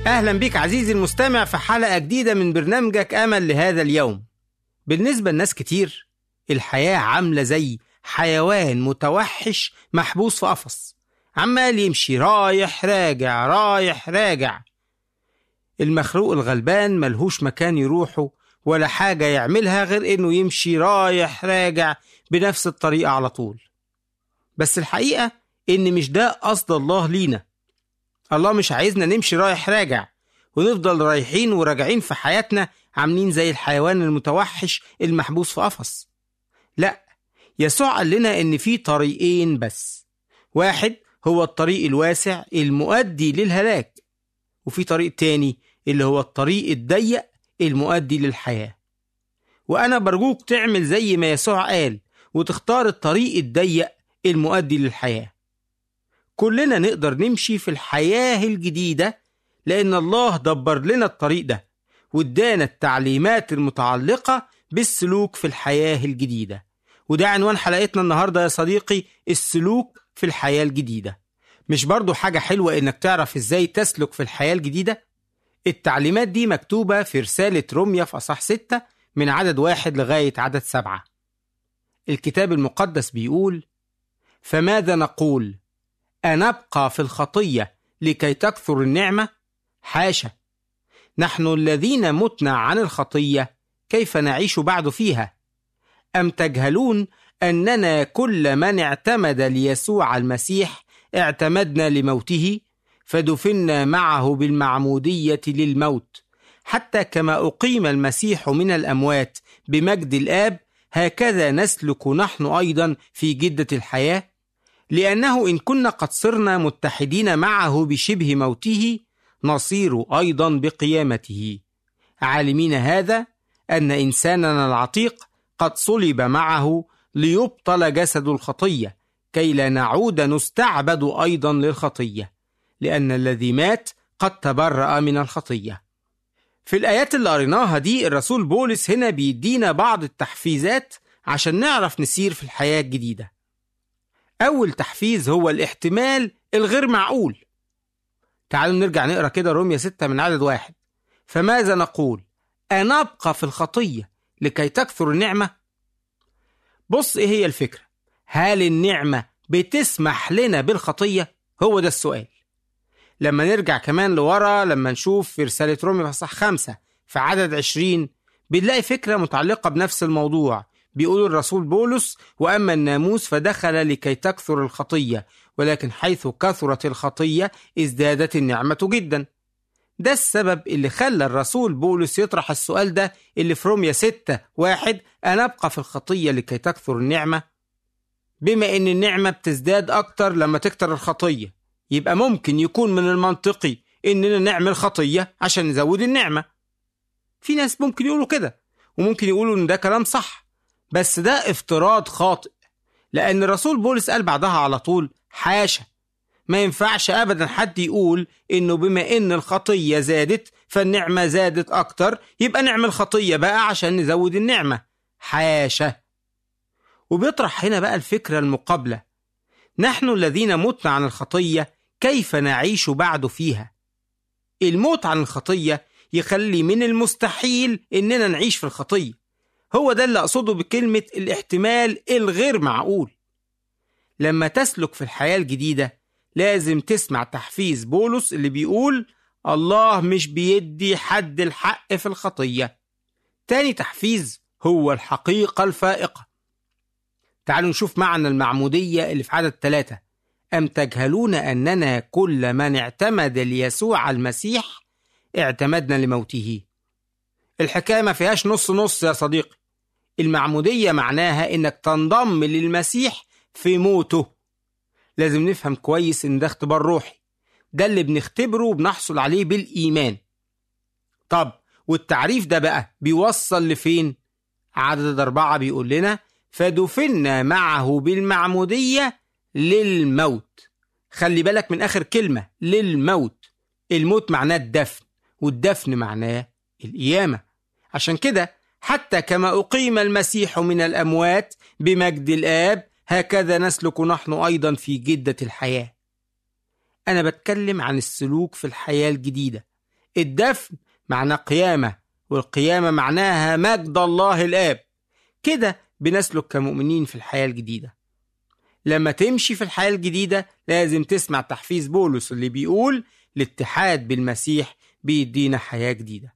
أهلا بك عزيزي المستمع في حلقة جديدة من برنامجك أمل لهذا اليوم بالنسبة لناس كتير الحياة عاملة زي حيوان متوحش محبوس في قفص عمال يمشي رايح راجع رايح راجع المخلوق الغلبان ملهوش مكان يروحه ولا حاجة يعملها غير إنه يمشي رايح راجع بنفس الطريقة على طول بس الحقيقة إن مش ده قصد الله لينا الله مش عايزنا نمشي رايح راجع ونفضل رايحين وراجعين في حياتنا عاملين زي الحيوان المتوحش المحبوس في قفص لا يسوع قال لنا ان في طريقين بس واحد هو الطريق الواسع المؤدي للهلاك وفي طريق تاني اللي هو الطريق الضيق المؤدي للحياة وأنا برجوك تعمل زي ما يسوع قال وتختار الطريق الضيق المؤدي للحياة كلنا نقدر نمشي في الحياة الجديدة لأن الله دبر لنا الطريق ده وادانا التعليمات المتعلقة بالسلوك في الحياة الجديدة وده عنوان حلقتنا النهاردة يا صديقي السلوك في الحياة الجديدة مش برضو حاجة حلوة إنك تعرف إزاي تسلك في الحياة الجديدة؟ التعليمات دي مكتوبة في رسالة روميا في أصح ستة من عدد واحد لغاية عدد سبعة الكتاب المقدس بيقول فماذا نقول أنبقى في الخطية لكي تكثر النعمة؟ حاشا نحن الذين متنا عن الخطية كيف نعيش بعد فيها؟ أم تجهلون أننا كل من اعتمد ليسوع المسيح اعتمدنا لموته فدفنا معه بالمعمودية للموت حتى كما أقيم المسيح من الأموات بمجد الآب هكذا نسلك نحن أيضا في جدة الحياة لأنه إن كنا قد صرنا متحدين معه بشبه موته نصير أيضا بقيامته عالمين هذا أن إنساننا العتيق قد صلب معه ليبطل جسد الخطية كي لا نعود نستعبد أيضا للخطية لأن الذي مات قد تبرأ من الخطية في الآيات اللي قريناها دي الرسول بولس هنا بيدينا بعض التحفيزات عشان نعرف نسير في الحياة الجديدة أول تحفيز هو الاحتمال الغير معقول تعالوا نرجع نقرأ كده رومية ستة من عدد واحد فماذا نقول أنبقى في الخطية لكي تكثر النعمة بص إيه هي الفكرة هل النعمة بتسمح لنا بالخطية هو ده السؤال لما نرجع كمان لورا لما نشوف في رسالة رومي في صح خمسة في عدد عشرين بنلاقي فكرة متعلقة بنفس الموضوع بيقول الرسول بولس وأما الناموس فدخل لكي تكثر الخطية ولكن حيث كثرت الخطية ازدادت النعمة جدا ده السبب اللي خلى الرسول بولس يطرح السؤال ده اللي في روميا ستة واحد أنا أبقى في الخطية لكي تكثر النعمة بما إن النعمة بتزداد أكتر لما تكتر الخطية يبقى ممكن يكون من المنطقي إننا نعمل خطية عشان نزود النعمة في ناس ممكن يقولوا كده وممكن يقولوا إن ده كلام صح بس ده افتراض خاطئ لأن الرسول بولس قال بعدها على طول حاشا ما ينفعش أبدا حد يقول إنه بما إن الخطية زادت فالنعمة زادت أكتر يبقى نعمل خطية بقى عشان نزود النعمة حاشا وبيطرح هنا بقى الفكرة المقابلة نحن الذين متنا عن الخطية كيف نعيش بعد فيها الموت عن الخطية يخلي من المستحيل إننا نعيش في الخطية هو ده اللي أقصده بكلمة الاحتمال الغير معقول لما تسلك في الحياة الجديدة لازم تسمع تحفيز بولس اللي بيقول الله مش بيدي حد الحق في الخطية تاني تحفيز هو الحقيقة الفائقة تعالوا نشوف معنى المعمودية اللي في عدد ثلاثة أم تجهلون أننا كل من اعتمد ليسوع المسيح اعتمدنا لموته الحكاية ما فيهاش نص نص يا صديقي المعمودية معناها إنك تنضم للمسيح في موته لازم نفهم كويس إن ده اختبار روحي ده اللي بنختبره وبنحصل عليه بالإيمان طب والتعريف ده بقى بيوصل لفين؟ عدد أربعة بيقول لنا فدفنا معه بالمعمودية للموت خلي بالك من آخر كلمة للموت الموت معناه الدفن والدفن معناه القيامة عشان كده حتى كما أقيم المسيح من الأموات بمجد الآب هكذا نسلك نحن أيضا في جدة الحياة أنا بتكلم عن السلوك في الحياة الجديدة الدفن معناه قيامة والقيامة معناها مجد الله الآب كده بنسلك كمؤمنين في الحياة الجديدة لما تمشي في الحياة الجديدة لازم تسمع تحفيز بولس اللي بيقول الاتحاد بالمسيح بيدينا حياة جديدة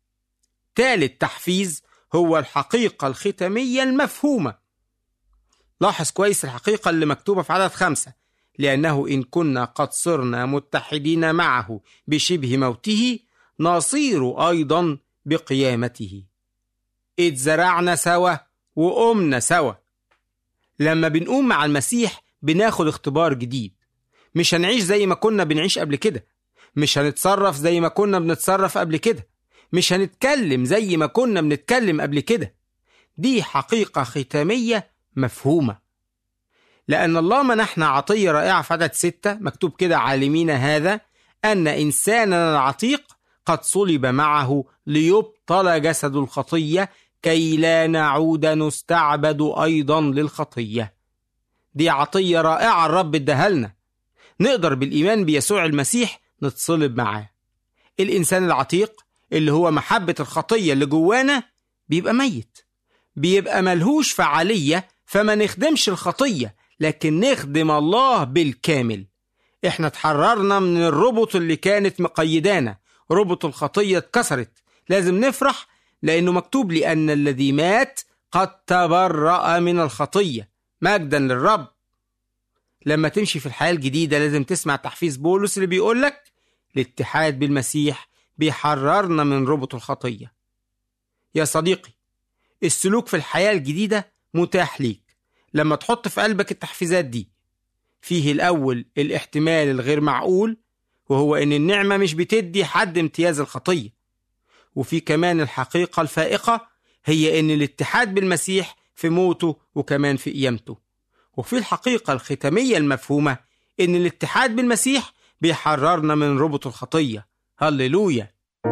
تالت تحفيز هو الحقيقة الختامية المفهومة لاحظ كويس الحقيقة اللي مكتوبة في عدد خمسة لأنه إن كنا قد صرنا متحدين معه بشبه موته نصير أيضا بقيامته اتزرعنا سوا وقمنا سوا لما بنقوم مع المسيح بناخد اختبار جديد مش هنعيش زي ما كنا بنعيش قبل كده مش هنتصرف زي ما كنا بنتصرف قبل كده مش هنتكلم زي ما كنا بنتكلم قبل كده دي حقيقة ختامية مفهومة لأن الله منحنا عطية رائعة في عدد ستة مكتوب كده عالمين هذا أن إنساننا العتيق قد صلب معه ليبطل جسد الخطية كي لا نعود نستعبد أيضا للخطية دي عطية رائعة الرب اداها لنا نقدر بالإيمان بيسوع المسيح نتصلب معاه الإنسان العتيق اللي هو محبة الخطية اللي جوانا بيبقى ميت بيبقى ملهوش فعالية فما نخدمش الخطية لكن نخدم الله بالكامل احنا اتحررنا من الربط اللي كانت مقيدانا ربط الخطية اتكسرت لازم نفرح لأنه مكتوب لأن الذي مات قد تبرأ من الخطية مجدا للرب لما تمشي في الحياة الجديدة لازم تسمع تحفيز بولس اللي بيقولك الاتحاد بالمسيح بيحررنا من ربط الخطية يا صديقي السلوك في الحياة الجديدة متاح ليك لما تحط في قلبك التحفيزات دي فيه الأول الاحتمال الغير معقول وهو إن النعمة مش بتدي حد امتياز الخطية وفي كمان الحقيقة الفائقة هي إن الاتحاد بالمسيح في موته وكمان في قيامته وفي الحقيقة الختامية المفهومة إن الاتحاد بالمسيح بيحررنا من ربط الخطية هللويا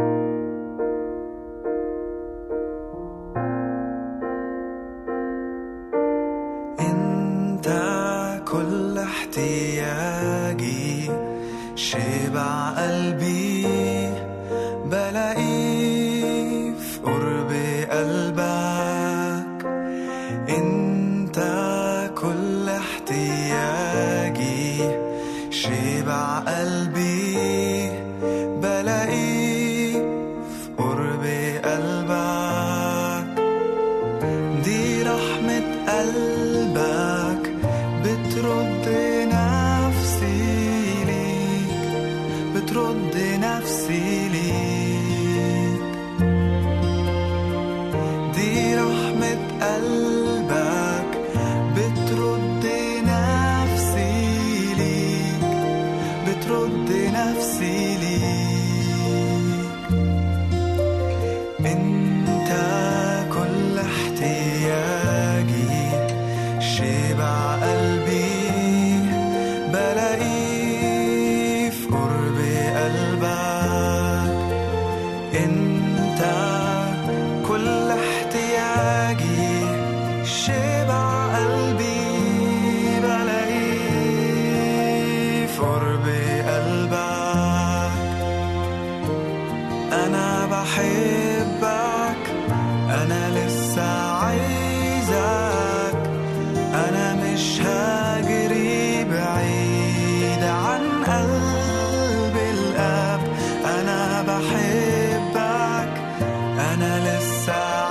انت كل احتياجي شبع قلبي بلاقيه في قرب قلبك انت كل احتياجي شبع قلبي بلاقيه في قرب قلبك دي رحمة قلبك بترد نفسي ليك بترد نفسي ليك دي رحمة قلبك بترد نفسي ليك بترد نفسي ليك انت كل احتياجي شبع قلبي بلاقيه في قرب قلبك انت كل احتياجي شبع قلبي بلاقيه في قرب قلبك أنا بحبك أنا لسه عايزك أنا مش هجري بعيد عن قلب الأب أنا بحبك أنا لسه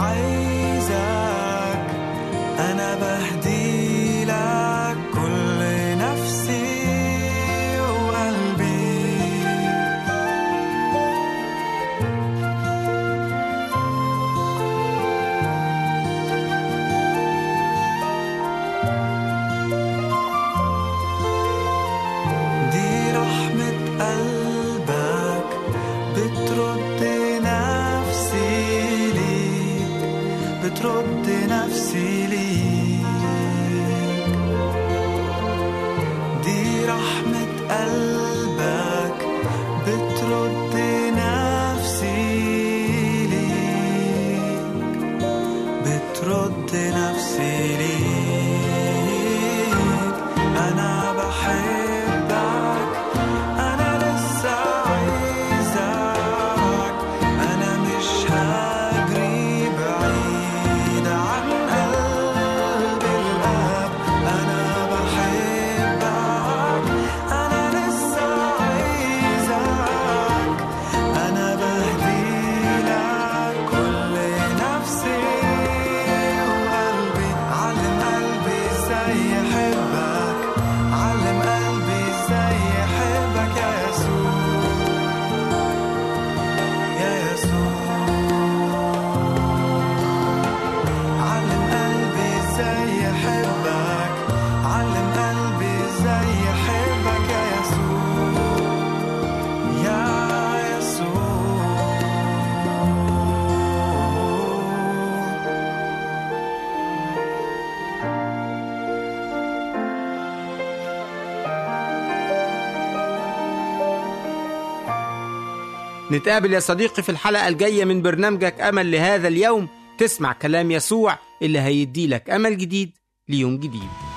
عايزك أنا بهدي لك كل نفسي وقلبي دي رحمة قلبك بترد نفسي ليك بترد نفسي ليك دي رحمة قلبك بترد نفسي ليك بترد نفسي ليك أنا بحبك أنا لسه عايزك نتقابل يا صديقي في الحلقة الجاية من برنامجك أمل لهذا اليوم تسمع كلام يسوع اللي هيدي لك أمل جديد ليوم جديد